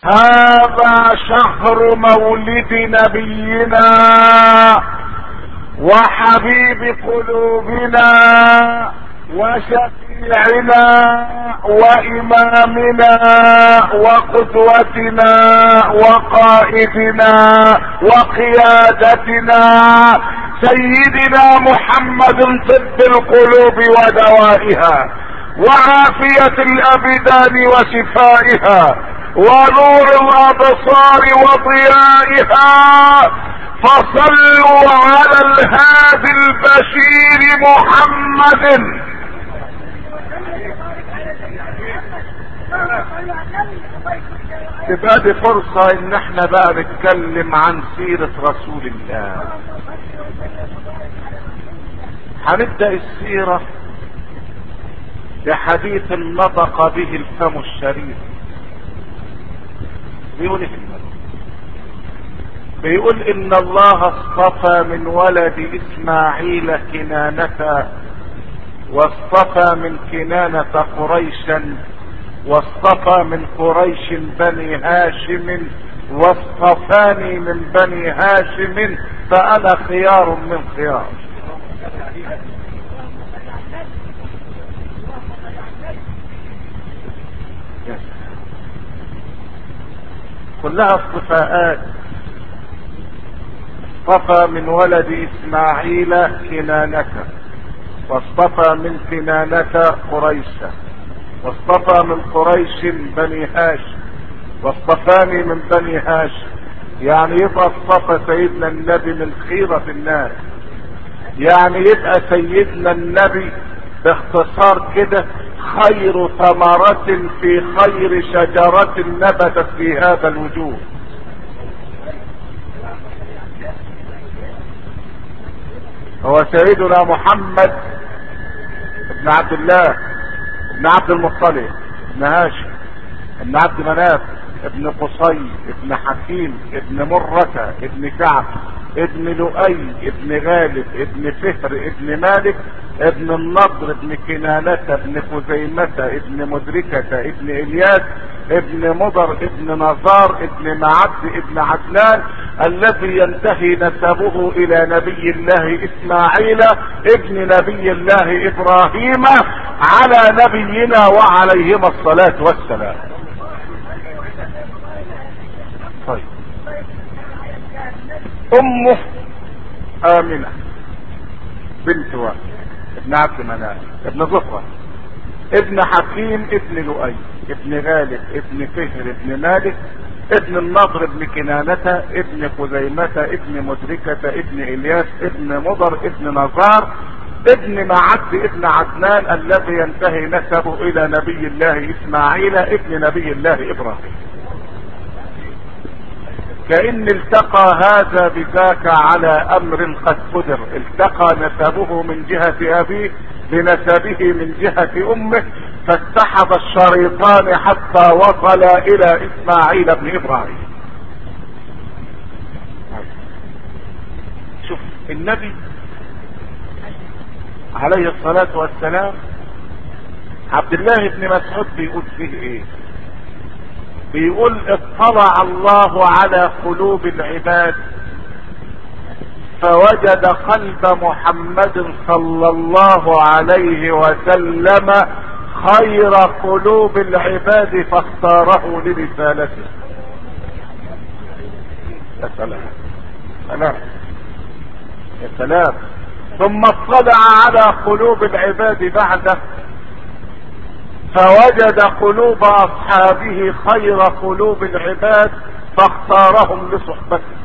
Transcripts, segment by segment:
هذا شهر مولد نبينا وحبيب قلوبنا وشفيعنا وامامنا وقدوتنا وقائدنا وقيادتنا سيدنا محمد طب القلوب ودوائها وعافية الابدان وشفائها ونور الابصار وضيائها فصلوا على الهادي البشير محمد تبقى دي فرصة ان احنا بقى نتكلم عن سيرة رسول الله هنبدأ السيرة بحديث نطق به الفم الشريف بيقول ايه بيقول ان الله اصطفى من ولد اسماعيل كنانة واصطفى من كنانة قريشا واصطفى من قريش بني هاشم واصطفاني من بني هاشم فانا خيار من خيار كلها اصطفاءات اصطفى من ولد اسماعيل كنانة واصطفى من كنانة قريشا واصطفى من قريش بني هاشم واصطفاني من بني هاشم يعني يبقى اصطفى سيدنا النبي من خيرة الناس يعني يبقى سيدنا النبي باختصار كده خير ثمرة في خير شجرة نبتت في هذا الوجود هو سيدنا محمد ابن عبد الله ابن عبد المطلب ابن هاشم ابن عبد مناف ابن قصي ابن حكيم ابن مرة ابن كعب ابن لؤي ابن غالب ابن فهر ابن مالك ابن النضر ابن كنانة ابن خزيمة ابن مدركة ابن الياس ابن مضر ابن نزار ابن معد ابن عدنان الذي ينتهي نسبه الى نبي الله اسماعيل ابن نبي الله ابراهيم على نبينا وعليهما الصلاة والسلام طيب امه امنة بنت وائل ابن عبد مناف ابن زهرة ابن حكيم ابن لؤي ابن غالب ابن فهر ابن مالك ابن النضر ابن كنانة ابن خزيمة ابن مدركة ابن الياس ابن مضر ابن نزار ابن معد ابن عدنان الذي ينتهي نسبه الى نبي الله اسماعيل ابن نبي الله ابراهيم كأن التقى هذا بذاك على امر قد قدر التقى نسبه من جهة ابيه بنسبه من جهة امه فاتحد الشريطان حتى وصل الى اسماعيل بن ابراهيم شوف النبي عليه الصلاة والسلام عبد الله بن مسعود بيقول فيه ايه بيقول اطلع الله على قلوب العباد فوجد قلب محمد صلى الله عليه وسلم خير قلوب العباد فاختاره لرسالته يا سلام سلام يا سلام ثم اطلع على قلوب العباد بعده فوجد قلوب اصحابه خير قلوب العباد فاختارهم لصحبته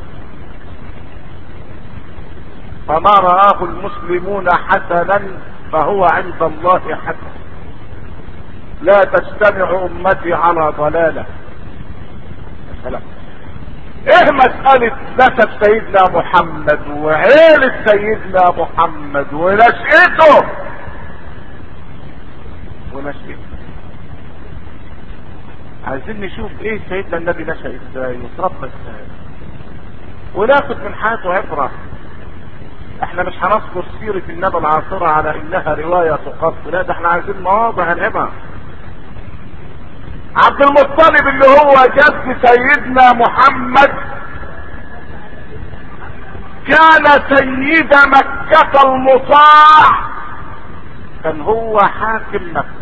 فما رآه المسلمون حسنا فهو عند الله حسن لا تجتمع امتي على ضلالة سلام. ايه مسألة نسب سيدنا محمد وعيلة سيدنا محمد ونشأته ونشأته عايزين نشوف ايه سيدنا النبي نشأ ازاي وتربى ازاي وناخد من حياته عبرة احنا مش هنذكر سيرة النبي العاصرة على انها رواية تقص لا ده احنا عايزين مواضع العبر عبد المطلب اللي هو جد سيدنا محمد كان سيد مكة المطاع كان هو حاكم مكة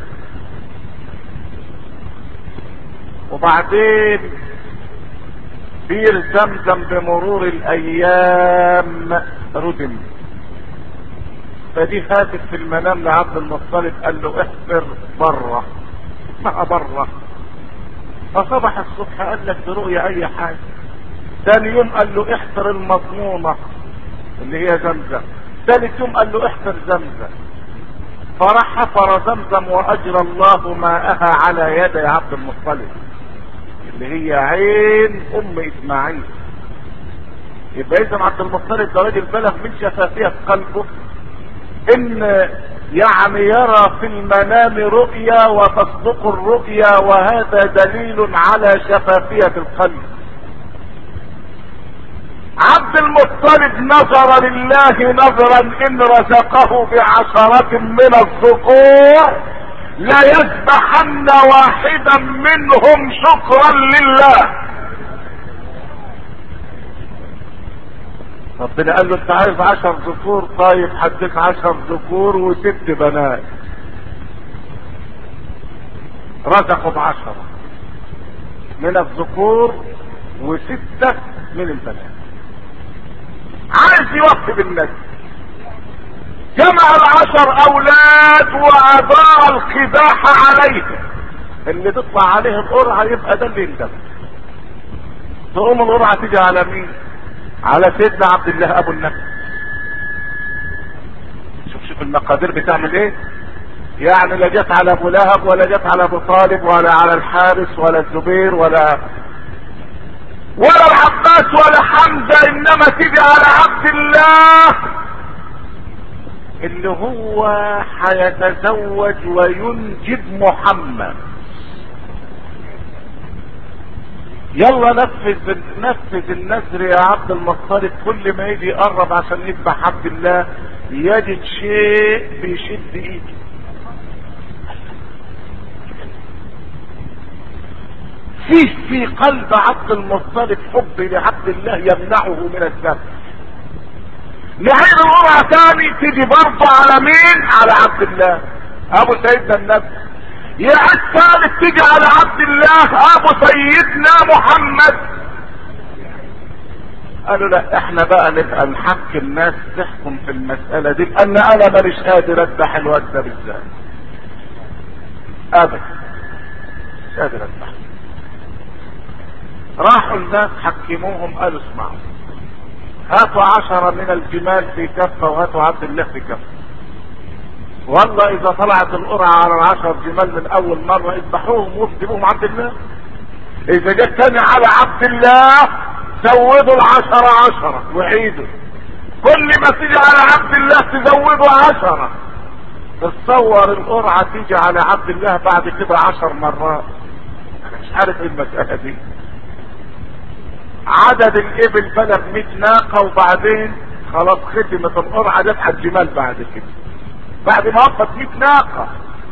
وبعدين بير زمزم بمرور الايام ردم فدي خافت في المنام لعبد المطلب قال له احفر بره ما بره فصبح الصبح قال لك برؤية اي حاجة ثاني يوم قال له احفر المضمونة اللي هي زمزم ثالث يوم قال له احفر زمزم فراح حفر زمزم واجرى الله ماءها على يدي عبد المطلب اللي هي عين ام اسماعيل يبقى اذا عبد المطلب ده راجل بلغ من شفافيه قلبه ان يعني يرى في المنام رؤيا وتصدق الرؤيا وهذا دليل على شفافيه القلب عبد المطلب نظر لله نظرا ان رزقه بعشرة من الذكور لا يذبحن واحدا منهم شكرا لله ربنا قال له انت عايز عشر ذكور طيب هديك عشر ذكور وست بنات رزقوا بعشرة من الذكور وستة من البنات عايز يوفي بالناس جمع العشر اولاد وادار القداح عليهم اللي تطلع عليه القرعه يبقى ده اللي يندم تقوم القرعه تيجي على مين على سيدنا عبد الله ابو النبي شوف شوف المقادير بتعمل ايه يعني لا جت على ابو لهب ولا جت على ابو طالب ولا على الحارس ولا الزبير ولا ولا العباس ولا حمزه انما تيجي على عبد الله اللي هو هيتزوج وينجب محمد يلا نفذ نفذ النذر يا عبد المطلب كل ما يجي يقرب عشان يذبح عبد الله يجد شيء بيشد ايده فيه في قلب عبد المطلب حب لعبد الله يمنعه من الذبح نعيد القرعة تاني تيجي برضه على مين على عبد الله ابو سيدنا النبي يعد ثالث تيجي على عبد الله ابو سيدنا محمد قالوا لا احنا بقى نبقى نحك الناس تحكم في المسألة دي لان انا ماليش قادر اذبح الواد ده بالذات ابدا مش قادر اذبح راحوا الناس حكموهم قالوا اسمعوا هاتوا عشرة من الجمال في كفة وهاتوا عبد الله في كفة والله اذا طلعت القرعة على العشر جمال من اول مرة اذبحوهم واكتبوهم عبد الله اذا جت تاني على عبد الله زودوا العشرة عشرة وعيدوا كل ما تيجي على عبد الله تزودوا عشرة تصور القرعة تيجي على عبد الله بعد كده عشر مرات انا مش عارف ايه المسألة دي عدد الابل بلغ 100 ناقة وبعدين خلاص ختمت القرعة جت على الجمال بعد كده بعد ما وقفت 100 ناقة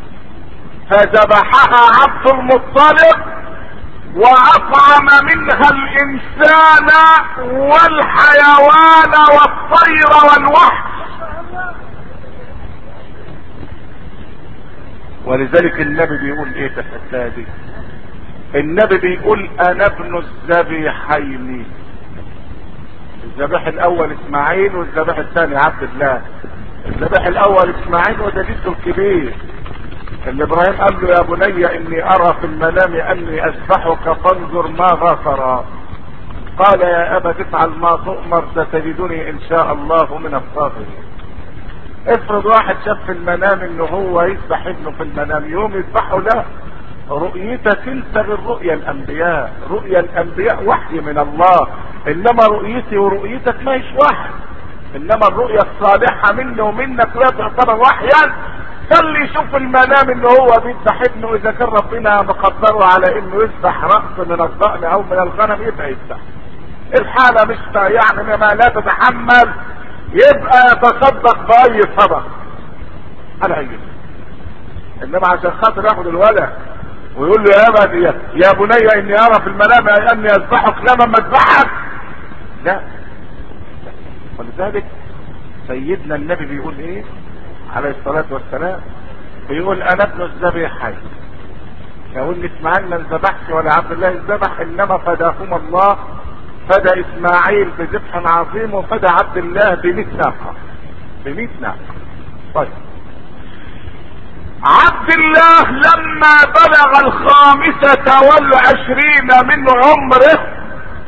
فذبحها عبد المطلب واطعم منها الانسان والحيوان والطير والوحش ولذلك النبي بيقول ايه في الحكايه دي النبي بيقول انا ابن الذبيحين الذبيح الاول اسماعيل والذبيح الثاني عبد الله الذبيح الاول اسماعيل وده جده الكبير اللي ابراهيم قال له يا بني اني ارى في المنام اني اذبحك فانظر ماذا ترى قال يا ابا تفعل ما تؤمر ستجدني ان شاء الله من الصابرين افرض واحد شاف في المنام ان هو يذبح ابنه في المنام يوم يذبحه لا رؤيتك انت غير رؤيا الانبياء رؤيا الانبياء وحي من الله انما رؤيتي ورؤيتك ما هيش وحي انما الرؤيا الصالحة مني ومنك لا تعتبر وحيا خلي يشوف المنام ان هو بيذبح ابنه اذا كان ربنا مقدره على انه يذبح رأس من الضأن او من الغنم يبقى يذبح الحالة مش يعني ما لا تتحمل يبقى يتصدق باي صدق انا هيجي انما عشان خاطر ياخد الولد ويقول له يا ابا يا, يا بني اني ارى في المنام اني اذبحك لما اذبحك لا ولذلك سيدنا النبي بيقول ايه عليه الصلاة والسلام بيقول انا ابن الذبيحين يقول لي اسماعيل ما ذبحش ولا عبد الله ذبح انما فداهما الله فدى اسماعيل بذبح عظيم وفدى عبد الله بمئة ناقة بمئة ناقة طيب عبد الله لما بلغ الخامسة والعشرين من عمره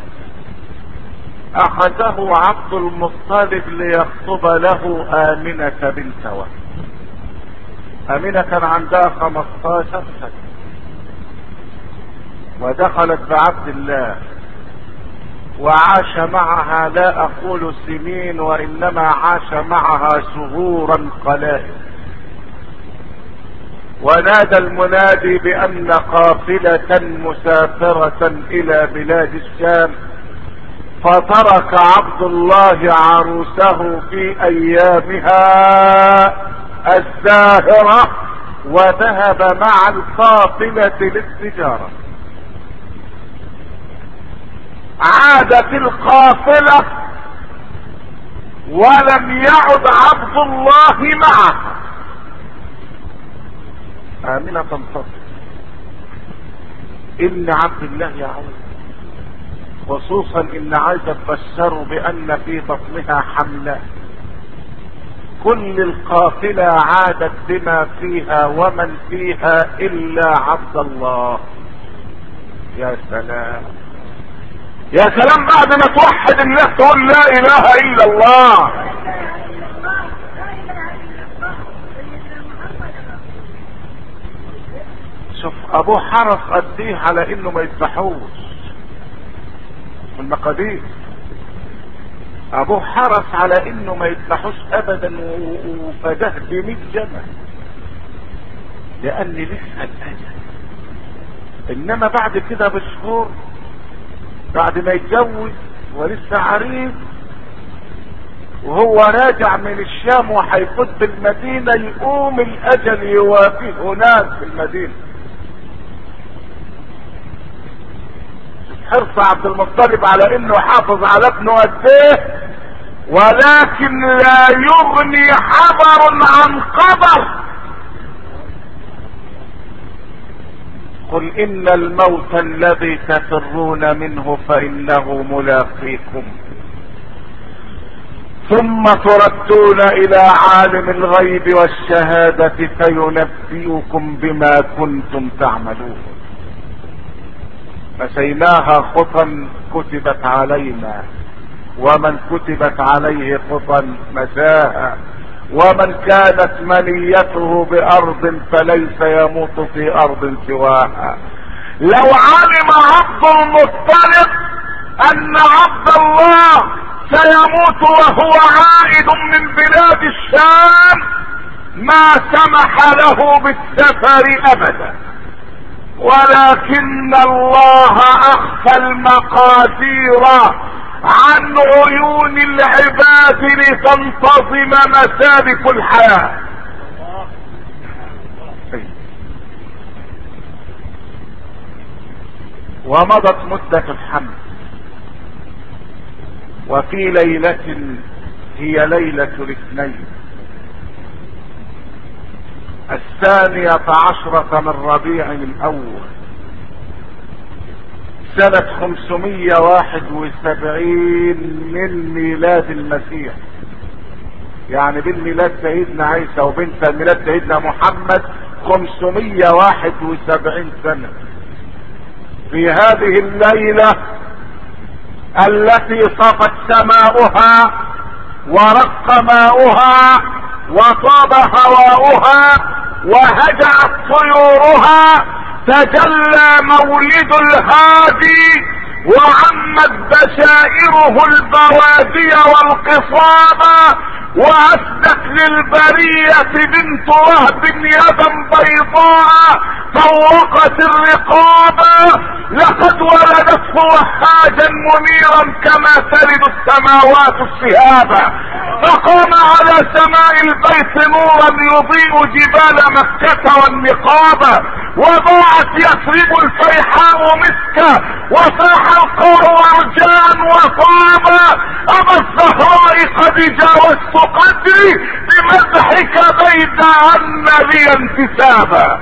اخذه عبد المطلب ليخطب له امنة بنت وهب امنة كان عندها خمستاشر سنة ودخلت بعبد الله وعاش معها لا اقول سنين وانما عاش معها شهورا قلائل ونادى المنادي بان قافلة مسافرة الى بلاد الشام فترك عبد الله عروسه في ايامها الزاهرة وذهب مع القافلة للتجارة عادت القافلة ولم يعد عبد الله معها آمنة تنتصر إن عبد الله يعود خصوصا إن عايزة تبشروا بأن في بطنها حملة كل القافلة عادت بما فيها ومن فيها إلا عبد الله يا سلام يا سلام بعد ما توحد الله تقول لا اله الا الله شوف ابوه حرص قد ايه على انه ما يذبحوش في المقادير ابوه حرص على انه ما يذبحوش ابدا وفداه بمئة جمل لان لسه الاجل انما بعد كده بشهور بعد ما يتجوز ولسه عريس وهو راجع من الشام وهيفوت بالمدينة يقوم الاجل يوافيه هناك في المدينة حرص عبد المطلب على انه يحافظ على ابنه قد ايه ولكن لا يغني حذر عن قدر قل ان الموت الذي تفرون منه فانه ملاقيكم ثم تردون الى عالم الغيب والشهادة فينبئكم بما كنتم تعملون فسيناها خطا كتبت علينا ومن كتبت عليه خطا مساها ومن كانت منيته بارض فليس يموت في ارض سواها لو علم عبد المطلب ان عبد الله سيموت وهو عائد من بلاد الشام ما سمح له بالسفر ابدا ولكن الله اخفى المقادير عن عيون العباد لتنتظم مسالك الحياة ومضت مدة الحمل وفي ليلة هي ليلة الاثنين الثانية عشرة من ربيع الاول سنة 571 من ميلاد المسيح يعني بين ميلاد سيدنا عيسى وبين ميلاد سيدنا محمد 571 سنة في هذه الليلة التي صفت سماؤها ورق ماؤها وطاب هواؤها وهجعت طيورها تجلى مولد الهادي وعمت بشائره البوادي والقصابة واسدت للبرية بنت وهب يدا بيضاء طوقت الرقابة لقد ولدت وحاجا منيرا كما تلد السماوات الشهابة فقام على سماء البيت نورا يضيء جبال مكة والنقابة وضاعت يثرب الفيحاء مسكا وفاح القار ورجان وطاب اما الزهراء قد جاوزت قدري بمدحك بيد عن لي انتسابا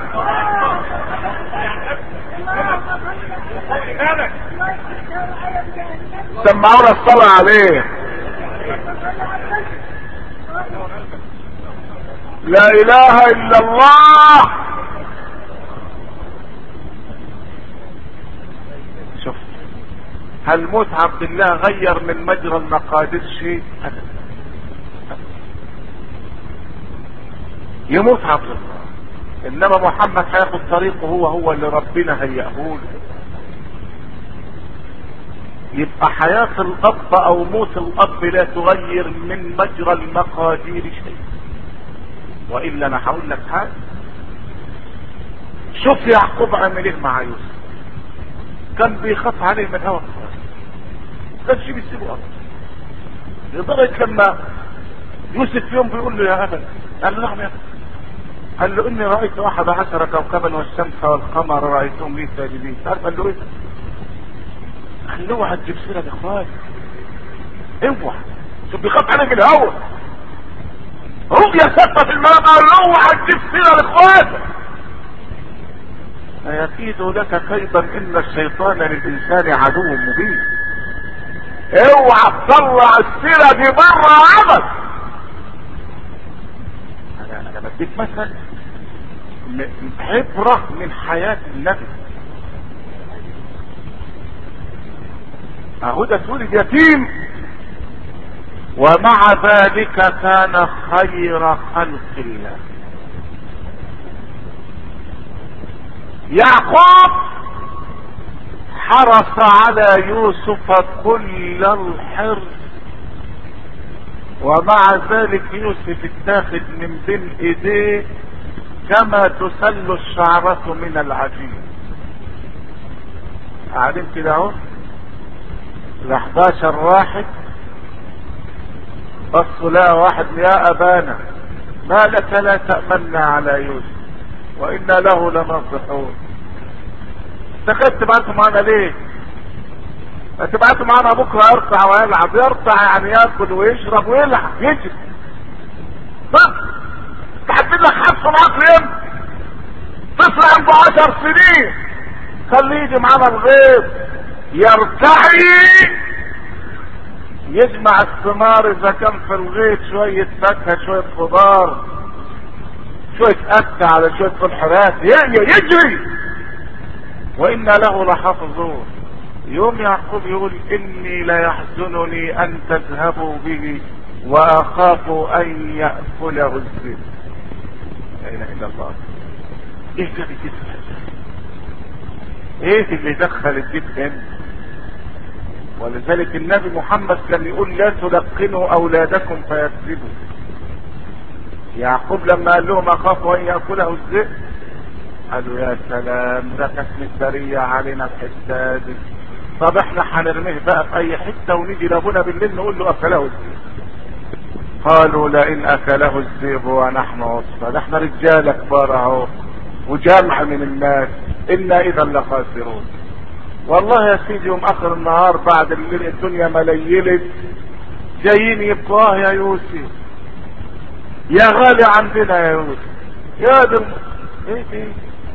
سمعونا الصلاة عليه لا اله الا الله شوف هل موت عبد الله غير من مجرى المقادير شيء ابدا يموت عبد الله انما محمد هياخد طريقه هو هو اللي ربنا هيأهوله يبقى حياة الاب او موت الاب لا تغير من مجرى المقادير شيء والا انا هقول لك حاجه شوف يعقوب عمل ايه مع يوسف كان بيخاف عليه من هوا كانش بيسيبه ابدا لدرجه لما يوسف يوم بيقول له يا ابا قال له نعم يا ابا قال له اني رايت احد عشر كوكبا والشمس والقمر رايتهم لي ساجدين تعرف قال له ايه قال له اوعى تجيب سيره لاخواتك اوعى شوف بيخاف عليه من الهوا رؤيا ثابته في المنام قال له اوعى تجيب سيره لاخواتك فيكيد لك كيدا ان الشيطان للانسان عدو مبين اوعى تطلع السيره دي بره عمل انا انا بديك مثل عبره من حياه النبي اهو ده تولد يتيم ومع ذلك كان خير خلق الله يعقوب حرص على يوسف كل الحرص ومع ذلك يوسف اتاخد من بين ايديه كما تسل الشعرة من العجين قاعدين كده اهو ال 11 واحد بصوا لها واحد يا ابانا ما لك لا تأمنا على يوسف وإنا له لناصحون تخيل تبعتوا معانا ليه تبعتوا معانا بكرة يرتع ويلعب يرتع يعني ياكل ويشرب ويلعب يجري بس تحدد لك حفظ معاك ليه طفل عنده عشر سنين خليه يجي معانا الغيب يرتعي يجمع الثمار اذا كان في الغيط شوية فاكهة شوية خضار شوية أكل على شوية فلحرات يجري وإنا له لحافظون يوم يعقوب يقول إني ليحزنني أن تذهبوا به وأخاف أن يأكله الذئب لا إله إلا الله إيه ده بيجيب إيه اللي دخل الذئب هنا ولذلك النبي محمد كان يقول لا تلقنوا أولادكم فيكذبوا يعقوب لما قال لهم اخافوا ان ياكله الذئب قالوا يا سلام ده كانت مدارية علينا الحته دي طب احنا هنرميه بقى في اي حته ونيجي لابونا بالليل نقول له اكله الذئب قالوا لئن اكله الذئب ونحن عصبة ده احنا رجاله كبار اهو وجمع من الناس انا اذا لخاسرون والله يا سيدي يوم اخر النهار بعد الليل الدنيا مليلت جايين يبقوا يا يوسف يا غالي عندنا يا يوسف يا دل ايه ايه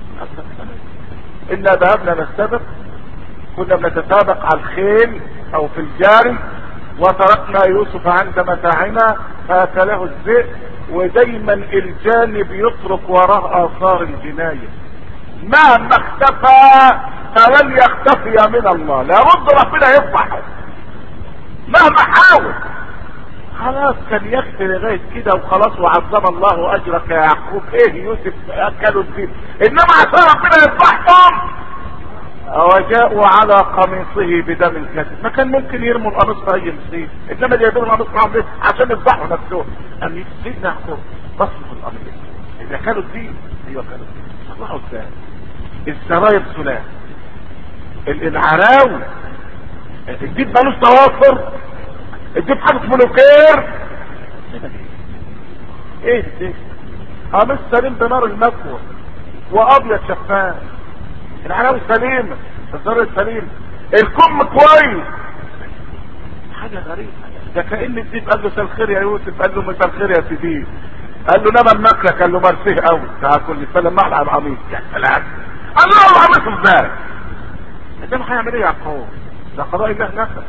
انا ذهبنا نستبق كنا بنتسابق على الخيل او في الجاري وتركنا يوسف عند متاعنا فاكله الذئب ودايما الجانب يترك وراه اثار الجنايه مهما اختفى فلن يختفي من الله لابد ربنا يفضحه مهما حاول خلاص كان يكفي لغايه كده وخلاص وعظم الله اجرك يا يعقوب ايه يوسف اكلوا الدين انما عشان ربنا يفضحهم وجاءوا على قميصه بدم كذب ما كان ممكن يرموا القميص في اي مصير انما جايبين القميص معاهم ليه عشان يفضحوا نفسهم قام سيدنا يعقوب بص في القميص اذا كانوا الدين ايوه كانوا الدين طلعوا ازاي السراير سلام العراوي الدين مالوش توافر الدين حاطط ملوكير ايه ده قميص سليم بنار المكوى وابيض شفاف العناوي سليمه الزر سليم الكم كويس حاجه غريبه ده كان الديب قال له مساء الخير يا يوسف قال له مساء الخير يا سيدي قال له نبى مكلك قال له مرسيه قوي تعال كل سنه مع القميص يا سلام قال له القميص ازاي ده هيعمل ايه يا يعقوب ده قضاء الله نفسه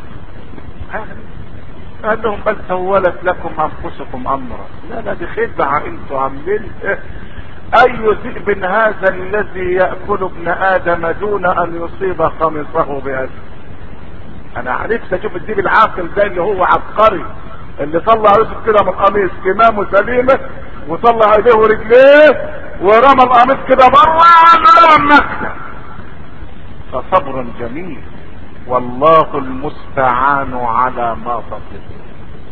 قال لهم بل سولت لكم انفسكم امرا لا لا دي خدعه انتوا عاملين ايه اي ذئب هذا الذي ياكل ابن ادم دون ان يصيب قميصه بأسر انا عرفت اشوف الديب العاقل ده اللي هو عبقري اللي طلع يوسف كده من القميص كمامه سليمه وطلع ايديه ورجليه ورمى القميص كده بره رمى النكله فصبر جميل والله المستعان على ما تصفون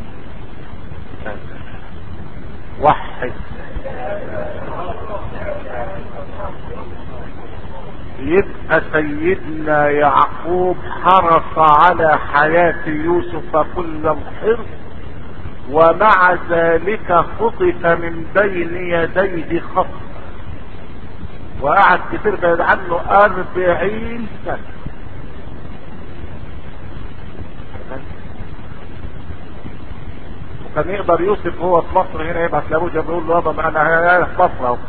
وحد يبقى سيدنا يعقوب حرص على حياة يوسف كل الحرص ومع ذلك خطف من بين يديه خطف وقعد كتير بعيد عنه أربعين سنة وكان يقدر يوسف هو في مصر هنا يبعث لابوه يقول له يابا انا في مصر اهو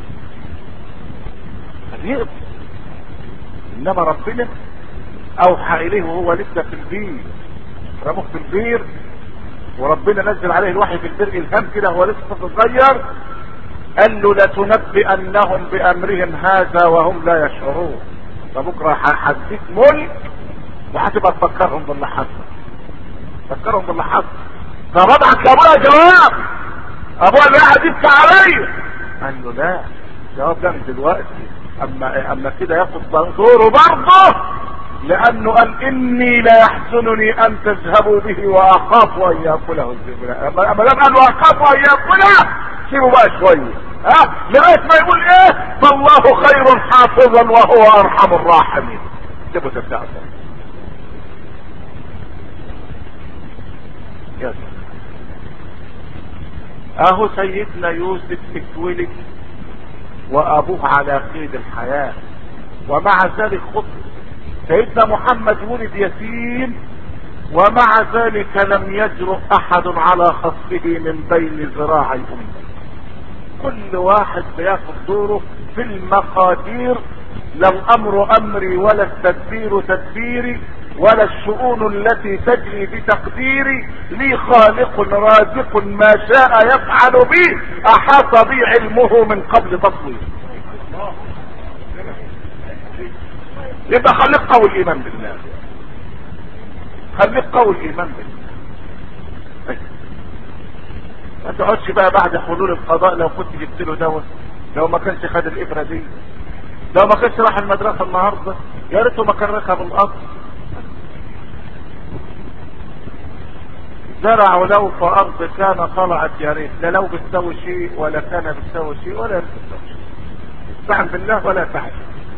كان يقدر انما ربنا اوحى اليه وهو لسه في البير رموه في البير وربنا نزل عليه الوحي في البر الهام كده هو لسه طفل صغير قال له لتنبئنهم بامرهم هذا وهم لا يشعرون فبكره هديك ملك وهتبقى تفكرهم باللي حصل تفكرهم باللي حصل طب ابعت لابويا جواب ابويا اللي قاعد يبكي عليا قال له لا جواب ده من دلوقتي اما اما كده ياخد دوره برضه لانه قال اني لا يحزنني ان تذهبوا به واخاف ان ياكله الذئب اما اما دام قال واخاف ان ياكله سيبوا بقى شويه ها لغايه ما يقول ايه فالله خير حافظا وهو ارحم الراحمين سيبوا تبدأ يا اهو سيدنا يوسف اتولد وابوه على قيد الحياة ومع ذلك خطب سيدنا محمد ولد يتيم ومع ذلك لم يجرؤ احد على خصفه من بين ذراعي امه كل واحد بياخد دوره في المقادير لا الامر امري ولا التدبير تدبيري ولا الشؤون التي تجري بتقديري لي خالق رازق ما شاء يفعل بي احاط بي علمه من قبل تصوير يبقى خليك قوي الايمان بالله خليك قوي الايمان بالله ما تقعدش بقى بعد حلول القضاء لو كنت جبت له دواء لو ما كانش خد الابره دي لو ما كانش راح المدرسه النهارده يا ريته ما كان ركب القطر زرع له في ارض كان طلعت يا ريت لا لو بتسوي شيء ولا كان بتسوي شيء ولا بتسوي شيء استعن بالله ولا تعجل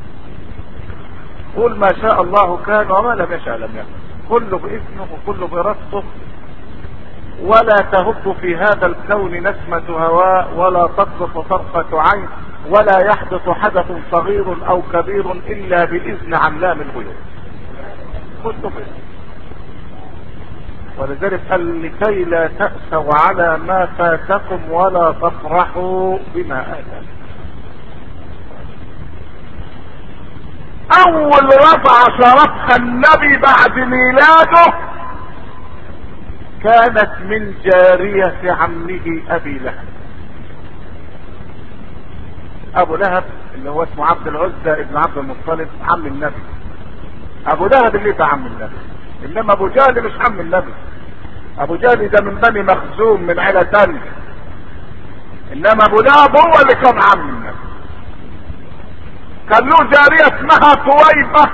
قل ما شاء الله كان وما لم يشاء لم يكن كله باذنه وكله براسه ولا تهب في هذا الكون نسمة هواء ولا تقصف طرفة عين ولا يحدث حدث صغير او كبير الا باذن علام الغيوب كله باذن ولذلك قال لكي لا تأسوا على ما فاتكم ولا تفرحوا بما آتاكم اول رفعة شرفها النبي بعد ميلاده كانت من جارية عمه ابي لهب ابو لهب اللي هو اسمه عبد العزة ابن عبد المطلب عم النبي ابو لهب اللي ده عم النبي انما ابو جهل مش عم النبي ابو جهل ده من بني مخزوم من عيلة تانية انما ابو لهب هو اللي كان عم النبي كان له جارية اسمها طويبة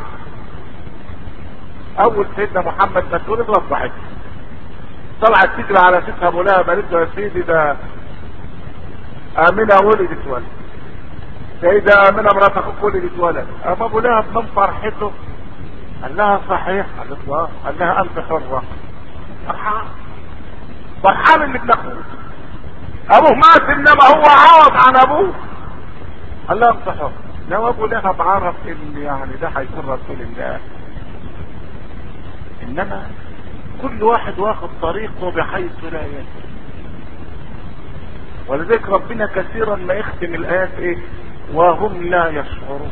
اول سيدنا محمد ما اتولد وضحت طلعت تجري على ستها ابو لهب قالت له يا سيدي ده امنه ولدت ولد سيدة امنه مرات اخوك ولدت ولد اما ابو لهب من فرحته قال لها صحيح قالت له قال لها انت حرة فرحان فرحان اللي ابن اخوه ابوه مات انما هو عوض عن ابوه قال لهم صحوا لو ابو لهب عرف ان يعني ده هيكون رسول الله انما كل واحد واخد طريقه بحيث لا يدري ولذلك ربنا كثيرا ما يختم الايات ايه وهم لا يشعرون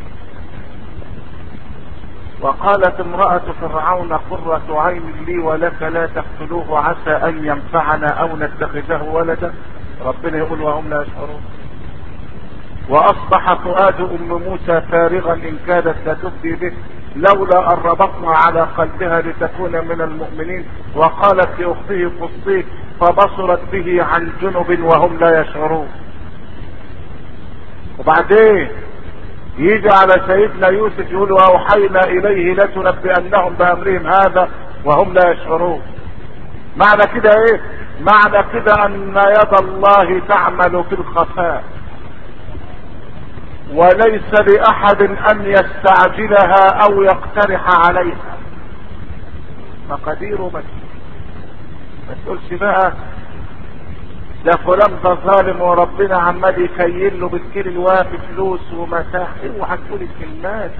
وقالت امرأة فرعون قرة عين لي ولك لا تقتلوه عسى ان ينفعنا او نتخذه ولدا ربنا يقول وهم لا يشعرون واصبح فؤاد ام موسى فارغا ان كادت لتبدي به لولا ان ربطنا على قلبها لتكون من المؤمنين وقالت لاخته قصيه فبصرت به عن جنب وهم لا يشعرون وبعدين يجي على سيدنا يوسف يقول واوحينا اليه لتنبئنهم بامرهم هذا وهم لا يشعرون معنى كده ايه معنى كده ان يد الله تعمل في الخفاء وليس لاحد ان يستعجلها او يقترح عليها مقاديره بس ما تقولش بقى ده فلان ده ظالم وربنا عمال يكيل له بالكيل الوافي فلوس ومتاع اوعى تقول الكلمات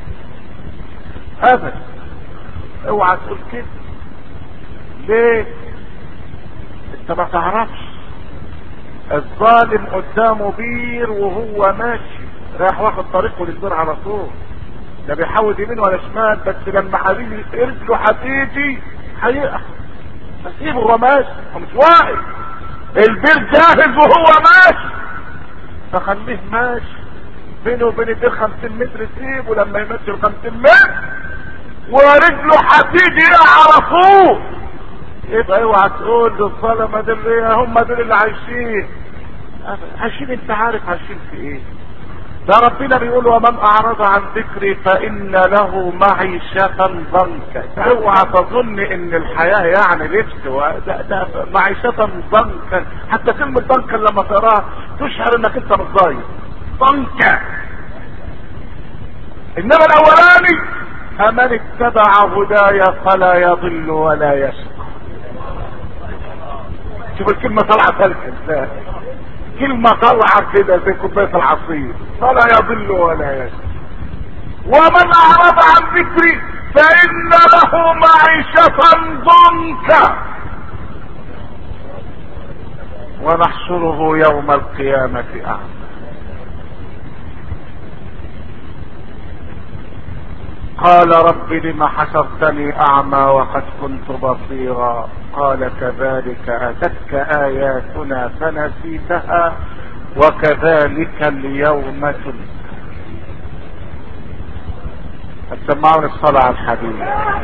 ابدا اوعى تقول كده ليه انت ما تعرفش الظالم قدامه بير وهو ماشي رايح واخد طريقه للبير على طول لا بيحاول يمين ولا شمال بس لما حبيبي رجله هتيجي هيقع سيبه هو ماشي هو مش واقف البير جاهز وهو ماشي فخليه ماشي بينه وبين البير 50 متر سيبه لما يمشي ال 50 متر ورجله هتيجي على طول يبقى اوعى تقول دول الظلمه دول هم دول اللي عايشين عايشين انت عارف عايشين في ايه ده ربنا بيقول ومن اعرض عن ذكري فان له معيشة ضنكا اوعى تظن ان الحياة يعني لبس ده, ده معيشة ضنكا حتى كلمة ضنكا لما تقراها تشعر انك انت متضايق ضنكا انما الاولاني فمن اتبع هداي فلا يضل ولا يشقى شوف الكلمة طالعة ثالثة ازاي كلمة طالعة كده زي كوباية العصير فلا يضل ولا يشقى ومن اعرض عن ذكري فان له معيشة ضنكا ونحشره يوم القيامة اعمى قال رب لم حشرتني اعمى وقد كنت بصيرا قال كذلك اتتك اياتنا فنسيتها وكذلك اليوم تنسى سمعوني الصلاة على الحبيب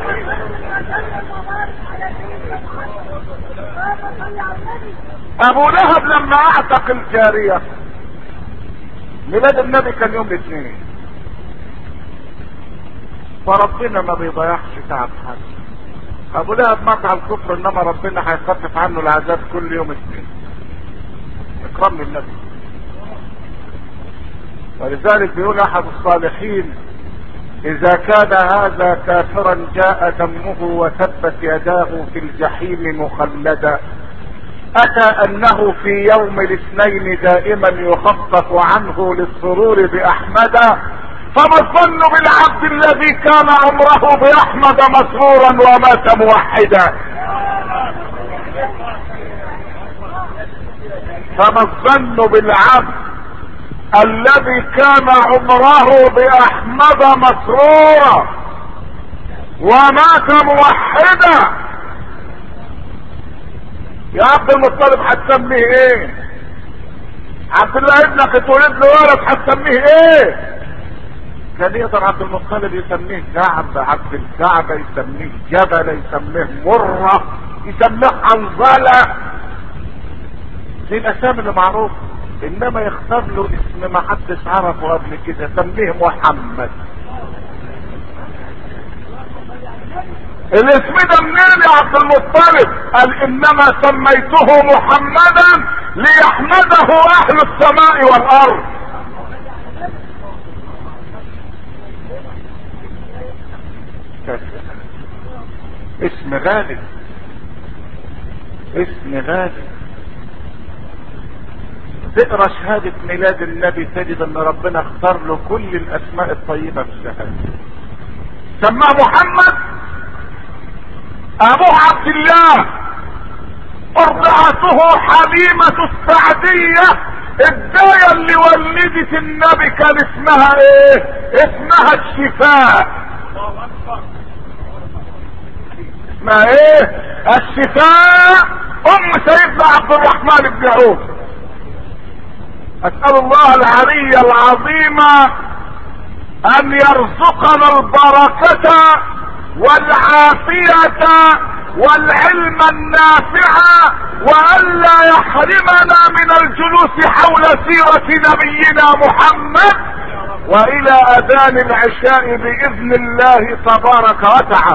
ابو لهب لما اعتق الجارية ميلاد النبي كان يوم الاثنين فربنا ما بيضيعش تعب حد ابو لهب مات على الكفر انما ربنا هيخفف عنه العذاب كل يوم اثنين اكرام للنبي ولذلك بيقول احد الصالحين اذا كان هذا كافرا جاء دمه وثبت يداه في الجحيم مخلدا اتى انه في يوم الاثنين دائما يخفف عنه للسرور باحمد فما الظن بالعبد الذي كان عمره باحمد مسرورا ومات موحدا فما الظن بالعبد الذي كان عمره باحمد مسرورا ومات موحدا يا عبد المطلب هتسميه ايه عبد الله ابنك اتولد له ولد هتسميه ايه كان يقدر عبد المطلب يسميه كعب عبد الكعبة يسميه جبل يسميه مرة يسميه حنظلة دي الاسامي اللي معروفة انما يختار له اسم ما حدش عرفه قبل كده سميه محمد الاسم ده منين يا عبد المطلب قال انما سميته محمدا ليحمده اهل السماء والارض اسم غالب اسم غالب تقرا شهادة ميلاد النبي تجد ان ربنا اختار له كل الاسماء الطيبة في الشهادة سماه محمد ابوه عبد الله ارضعته حليمة السعدية الداية اللي ولدت النبي كان اسمها ايه اسمها الشفاء اسمها ايه الشفاء ام سيدنا عبد الرحمن بن عوف اسأل الله العلي العظيم ان يرزقنا البركة والعافية والعلم النافع والا يحرمنا من الجلوس حول سيرة نبينا محمد والى اذان العشاء باذن الله تبارك وتعالى